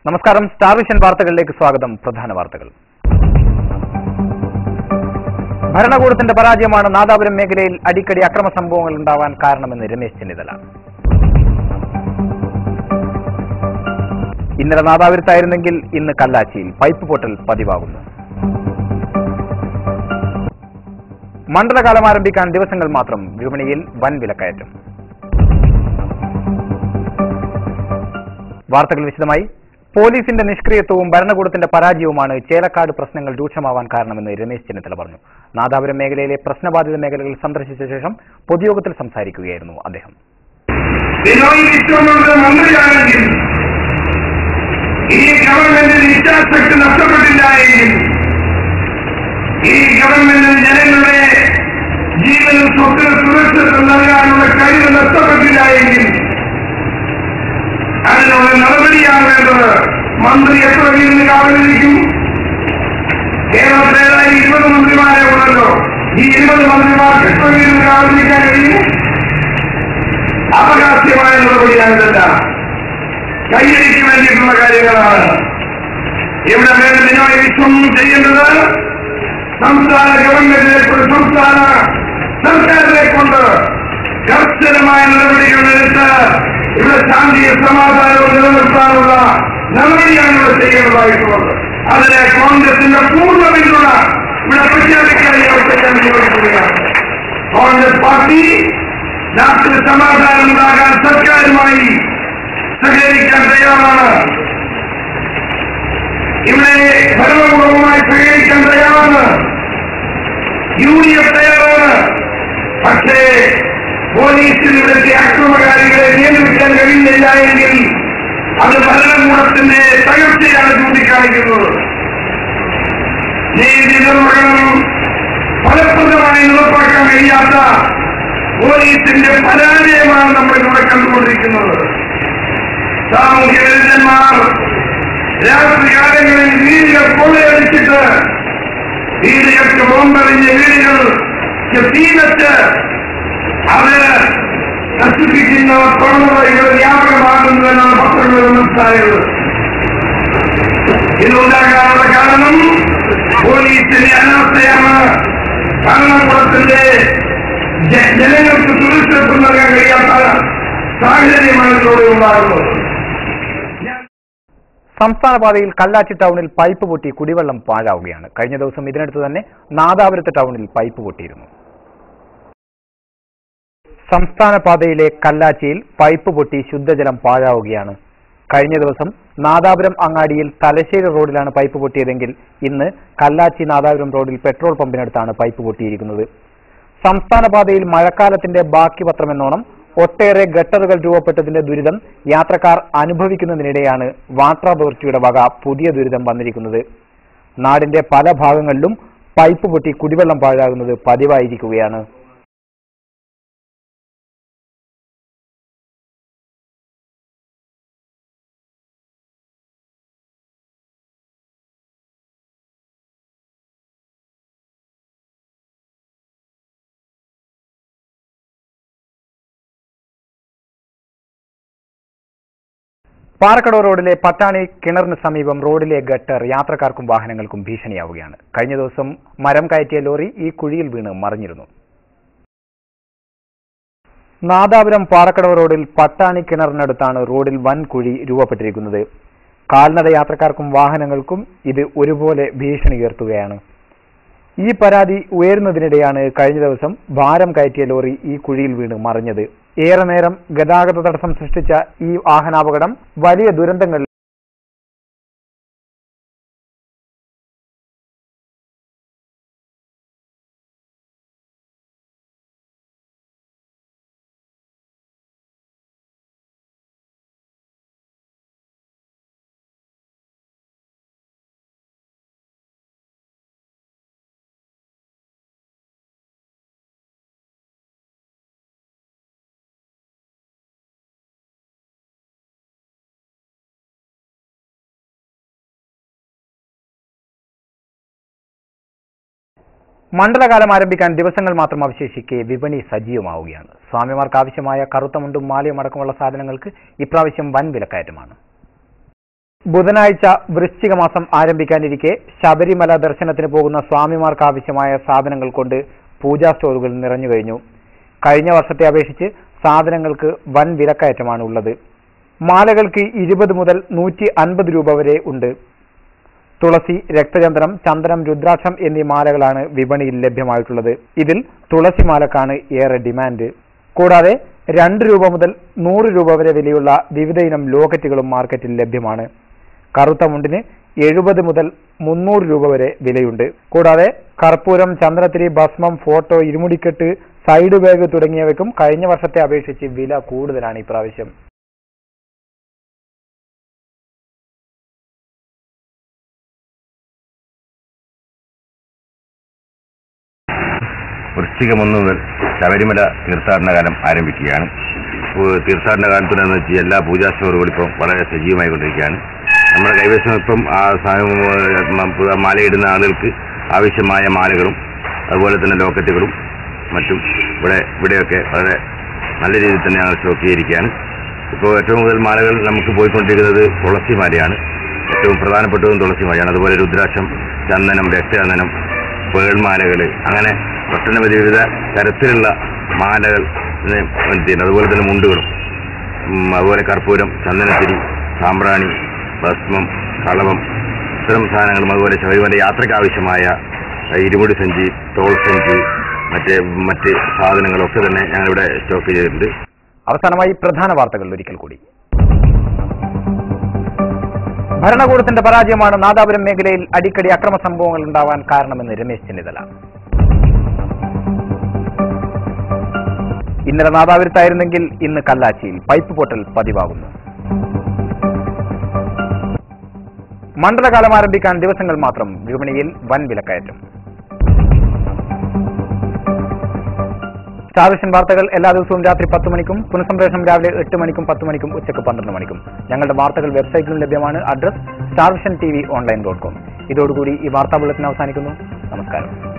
നമസ്കാരം star vision വാർത്തകളിലേക്ക് സ്വാഗതം പ്രധാന വാർത്തകൾ ഭരണകൂടത്തിന്റെ പരാജയമാണ് നാദാപുരം മേഖലയിൽ അടിക്കടി അക്രമ സംഭവങ്ങൾ ഉണ്ടാവാൻ കാരണമെന്ന് രമേശ് ചെന്നിത്തല ഇന്നലെ നാദാപുരത്തായിരുന്നെങ്കിൽ ഇന്ന് കല്ലാച്ചിയിൽ പൈപ്പ് പൊട്ടൽ പതിവാകുന്നു മണ്ഡലകാലം ആരംഭിക്കാൻ ദിവസങ്ങൾ മാത്രം വിപണിയിൽ വൻ വിലക്കയറ്റം വാർത്തകൾ വിശദമായി പോലീസിന്റെ നിഷ്ക്രിയത്വവും ഭരണകൂടത്തിന്റെ പരാജയവുമാണ് ചേലക്കാട് പ്രശ്നങ്ങൾ രൂക്ഷമാവാൻ കാരണമെന്ന് രമേശ് ചെന്നിത്തല പറഞ്ഞു നാദാപുരം മേഖലയിലെ പ്രശ്നബാധിത മേഖലകൾ സന്ദർശിച്ച ശേഷം പൊതുയോഗത്തിൽ സംസാരിക്കുകയായിരുന്നു അദ്ദേഹം ബിനോയ് വിശ്വമന്ത്രി മന്ത്രിയാണെങ്കിൽ ഈ ഗവൺമെന്റിന് ഇച്ഛാശക്തി നഷ്ടപ്പെട്ടില്ല എങ്കിൽ ഈ ഗവൺമെന്റിന് ജനങ്ങളുടെ ജീവനും സ്വത്തിനും സുരക്ഷിതത്വം നൽകാനുള്ള കഴിവ് നഷ്ടപ്പെട്ടില്ല എങ്കിൽ അതിനുള്ള നടപടിയാണ് വേണ്ടത് മന്ത്രി എത്ര വീടിന് കാവലിരിക്കും കേരളത്തിലേതായി ഇരുപത് മന്ത്രിമാരെ ഉള്ളല്ലോ ഈ ഇരുപത് മന്ത്രിമാർക്ക് എത്ര വീടിന് കാവലിരിക്കാൻ കഴിയും അവകാശമായ നടപടിയാണിതെല്ലാം കൈയടിക്ക് വേണ്ടിയിട്ടുള്ള കാര്യങ്ങളാണ് ഇവിടെ വേണ്ട ബിനോയ് വിശ്വം ചെയ്യേണ്ടത് സംസ്ഥാന ഗവൺമെന്റിനെ കൊണ്ട് സംസ്ഥാന സർക്കാരിനെ കൊണ്ട് കർശനമായ നടപടികൾ എടുത്ത് ഇവിടെ ശാന്തിയും സമാധാനവും നിലനിർത്താനുള്ള നടപടിയാണ് ഇവിടെ ചെയ്യേണ്ടതായിട്ടുള്ളത് അതിനെ കോൺഗ്രസിന്റെ പൂർണ്ണ പിന്തുണ ഇവിടെ പ്രഖ്യാപിക്കാൻ ഈ അവസരം നിയോഗിക്കുകയാണ് കോൺഗ്രസ് പാർട്ടി നാട്ടിൽ സമാധാനം ഉണ്ടാകാൻ സർക്കാരുമായി സഹകരിക്കാൻ തയ്യാറാണ് ഇവിടെ ഭരണകൂടവുമായി സഹകരിക്കാൻ തയ്യാറാണ് യു ഡി എഫ് തയ്യാറാണ് പക്ഷേ പോലീസിൽ ഇവിടുത്തെ അക്രമകാരികളെ നിയന്ത്രിക്കാൻ കഴിയുന്നില്ല എങ്കിൽ അത് ഭരണകൂടത്തിന്റെ തകർച്ചയാണ് ചൂണ്ടിക്കാണിക്കുന്നത് നീതി നിർവഹണം ഫലപ്രദമായി നടപ്പാക്കാൻ കഴിയാത്ത പോലീസിന്റെ പരാജയമാണ് നമ്മൾ ഇവിടെ കണ്ടുകൊണ്ടിരിക്കുന്നത് സാമൂഹ്യ വിരുദ്ധന്മാർ രാത്രികാലങ്ങളിൽ വീടുകൾ കൊള്ളയടിച്ചിട്ട് വീടുകൾക്ക് ബോംബെറിഞ്ഞ് വീടുകൾക്ക് തീവച്ച് അത് നശിപ്പിക്കുന്ന പ്രവണതകൾ വ്യാപകമാകുന്നതെന്നാണ് പത്രങ്ങളിൽ മനസ്സിലായത് ഇതുണ്ടാകാനുള്ള കാരണം പോലീസിന്റെ അനാസ്ഥയാണ് ഭരണകൂടത്തിന്റെ ജ- ജനങ്ങൾക്ക് സുരക്ഷിതത്വം നൽകാൻ കഴിയാത്ത സാഹചര്യമാണ് ഇതിലൂടെ ഉണ്ടാകുന്നത് സംസ്ഥാന പാതയിൽ കല്ലാച്ചി ടൗണിൽ പൈപ്പ് പൊട്ടി കുടിവെള്ളം പാഴാവുകയാണ് കഴിഞ്ഞ ദിവസം ഇതിനടുത്ത് തന്നെ നാദാപുരത്ത് ടൗണിൽ പൈപ്പ് പൊട്ടിയിരുന്നു സംസ്ഥാന പാതയിലെ കല്ലാച്ചിയിൽ പൈപ്പ് പൊട്ടി ശുദ്ധജലം പാഴാവുകയാണ് കഴിഞ്ഞ ദിവസം നാദാപുരം അങ്ങാടിയിൽ തലശ്ശേരി റോഡിലാണ് പൈപ്പ് പൊട്ടിയതെങ്കിൽ ഇന്ന് കല്ലാച്ചി നാദാപുരം റോഡിൽ പെട്രോൾ പമ്പിനടുത്താണ് പൈപ്പ് പൊട്ടിയിരിക്കുന്നത് സംസ്ഥാന പാതയിൽ മഴക്കാലത്തിന്റെ ബാക്കി പത്രമെന്നോണം ഒട്ടേറെ ഗട്ടറുകൾ രൂപപ്പെട്ടതിന്റെ ദുരിതം യാത്രക്കാർ അനുഭവിക്കുന്നതിനിടെയാണ് വാട്ടർ അതോറിറ്റിയുടെ വക പുതിയ ദുരിതം വന്നിരിക്കുന്നത് നാടിന്റെ പല ഭാഗങ്ങളിലും പൈപ്പ് പൊട്ടി കുടിവെള്ളം പാഴാകുന്നത് പതിവായിരിക്കുകയാണ് പാറക്കടവ് റോഡിലെ പട്ടാണി കിണറിന് സമീപം റോഡിലെ ഗട്ടർ യാത്രക്കാർക്കും വാഹനങ്ങൾക്കും ഭീഷണിയാവുകയാണ് കഴിഞ്ഞ ദിവസം മരം കയറ്റിയ ലോറി ഈ കുഴിയിൽ വീണ് മറിഞ്ഞിരുന്നു നാദാപുരം പാറക്കടവ് റോഡിൽ പട്ടാണി കിണറിനടുത്താണ് റോഡിൽ വൻ കുഴി രൂപപ്പെട്ടിരിക്കുന്നത് കാൽനട യാത്രക്കാർക്കും വാഹനങ്ങൾക്കും ഇത് ഒരുപോലെ ഭീഷണി ഉയർത്തുകയാണ് ഈ പരാതി ഉയരുന്നതിനിടെയാണ് കഴിഞ്ഞ ദിവസം ഭാരം കയറ്റിയ ലോറി ഈ കുഴിയിൽ വീണ് മറിഞ്ഞത് ഏറെ നേരം ഗതാഗത തടസ്സം സൃഷ്ടിച്ച ഈ വാഹനാപകടം വലിയ ദുരന്തങ്ങൾ മണ്ഡലകാലം ആരംഭിക്കാൻ ദിവസങ്ങൾ മാത്രം അവശേഷിക്കെ വിപണി സജീവമാവുകയാണ് സ്വാമിമാർക്ക് ആവശ്യമായ കറുത്ത മുണ്ടും മാലയും അടക്കമുള്ള സാധനങ്ങൾക്ക് ഇപ്രാവശ്യം വൻ വിലക്കയറ്റമാണ് ബുധനാഴ്ച വൃശ്ചിക മാസം ആരംഭിക്കാനിരിക്കെ ശബരിമല ദർശനത്തിന് പോകുന്ന സ്വാമിമാർക്ക് ആവശ്യമായ സാധനങ്ങൾ കൊണ്ട് പൂജാ സ്റ്റോറുകൾ നിറഞ്ഞു കഴിഞ്ഞു കഴിഞ്ഞ വർഷത്തെ അപേക്ഷിച്ച് സാധനങ്ങൾക്ക് വൻ വിലക്കയറ്റമാണ് ഉള്ളത് മാലകൾക്ക് ഇരുപത് മുതൽ നൂറ്റി അൻപത് രൂപ വരെ ഉണ്ട് തുളസി രക്തചന്ദ്രം ചന്ദനം രുദ്രാക്ഷം എന്നീ മാലകളാണ് വിപണിയിൽ ലഭ്യമായിട്ടുള്ളത് ഇതിൽ തുളസി മാലക്കാണ് ഏറെ ഡിമാൻഡ് കൂടാതെ രണ്ട് രൂപ മുതൽ നൂറ് രൂപ വരെ വിലയുള്ള വിവിധ ഇനം ലോക്കറ്റുകളും മാർക്കറ്റിൽ ലഭ്യമാണ് കറുത്ത മുണ്ടിന് എഴുപത് മുതൽ മുന്നൂറ് രൂപ വരെ വിലയുണ്ട് കൂടാതെ കർപ്പൂരം ചന്ദ്രത്തിരി ഭസ്മം ഫോട്ടോ ഇരുമുടിക്കെട്ട് സൈഡ് ബാഗ് തുടങ്ങിയവയ്ക്കും കഴിഞ്ഞ വർഷത്തെ അപേക്ഷിച്ച് വില കൂടുതലാണ് ഇപ്രാവശ്യം വൃശ്ചികം ഒന്ന് മുതൽ ശബരിമല തീർത്ഥാടന കാലം ആരംഭിക്കുകയാണ് ഇപ്പോൾ തീർത്ഥാടന കാലത്തിനെന്ന് വെച്ചാൽ എല്ലാ പൂജാ സ്റ്റോറുകളും ഇപ്പം വളരെ സജീവമായി കൊണ്ടിരിക്കുകയാണ് നമ്മുടെ കൈവശം ഇപ്പം ആ സാധനം, ഏഹ്, മാലയിടുന്ന ആളുകൾക്ക് ആവശ്യമായ മാലകളും അതുപോലെ തന്നെ ലോക്കറ്റുകളും മറ്റും ഇവിടെ ഇവിടെയൊക്കെ വളരെ നല്ല രീതിയിൽ തന്നെ ഞങ്ങൾ സ്റ്റോക്ക് ചെയ്തിരിക്കുകയാണ് ഇപ്പോൾ ഏറ്റവും കൂടുതൽ മാലകൾ നമുക്ക് പോയിക്കൊണ്ടിരിക്കുന്നത് തുളസി മാലയാണ് ഏറ്റവും പ്രധാനപ്പെട്ടതും തുളസി മാലയാണ് അതുപോലെ രുദ്രാക്ഷം ചന്ദനം രക്തചന്ദനം പേൾമാലകൾ അങ്ങനെ ഒട്ടനവധി വിവിധ തരത്തിലുള്ള മാലകൾ ഇതിന് ചെയ്യുന്നു അതുപോലെ തന്നെ മുണ്ടുകളും ഉം, അതുപോലെ കർപ്പൂരം ചന്ദനത്തിരി സാമ്പ്രാണി ഭസ്മം കളവം ഇത്തരം സാധനങ്ങളും അതുപോലെ ശബരിമല യാത്രയ്ക്ക് ആവശ്യമായ ഏഹ്, ഇരുമുടി സഞ്ചി തോൾ സഞ്ചി മറ്റേ മറ്റ് സാധനങ്ങളൊക്കെ തന്നെ ഞങ്ങളിവിടെ സ്റ്റോക്ക് ചെയ്തിട്ടുണ്ട് അവസാനമായി പ്രധാന വാർത്തകൾ ഒരിക്കൽ കൂടി ഭരണകൂടത്തിന്റെ പരാജയമാണ് നാദാപുരം മേഖലയിൽ അടിക്കടി അക്രമ സംഭവങ്ങൾ ഉണ്ടാവാൻ കാരണമെന്ന് രമേശ് ചെന്നിത്തല ഇന്നലെ നാദാപുരത്തായിരുന്നെങ്കിൽ ഇന്ന് കല്ലാച്ചിയിൽ പൈപ്പ് പൊട്ടൽ പതിവാകുന്നു മണ്ഡലകാലം ആരംഭിക്കാൻ ദിവസങ്ങൾ മാത്രം വിപണിയിൽ വൻ വിലക്കയറ്റം സ്റ്റാർവിഷൻ വാർത്തകൾ എല്ലാ ദിവസവും രാത്രി പത്ത് മണിക്കും പുനഃസംപ്രേഷണം രാവിലെ എട്ട് മണിക്കും പത്ത് മണിക്കും ഉച്ചയ്ക്ക് പന്ത്രണ്ട് മണിക്കും ഞങ്ങളുടെ വാർത്തകൾ വെബ്സൈറ്റിലും ലഭ്യമാണ് address Starvision T V online dot com ഇതോടുകൂടി ഈ വാർത്താ ബുള്ളറ്റിൻ അവസാനിക്കുന്നു നമസ്കാരം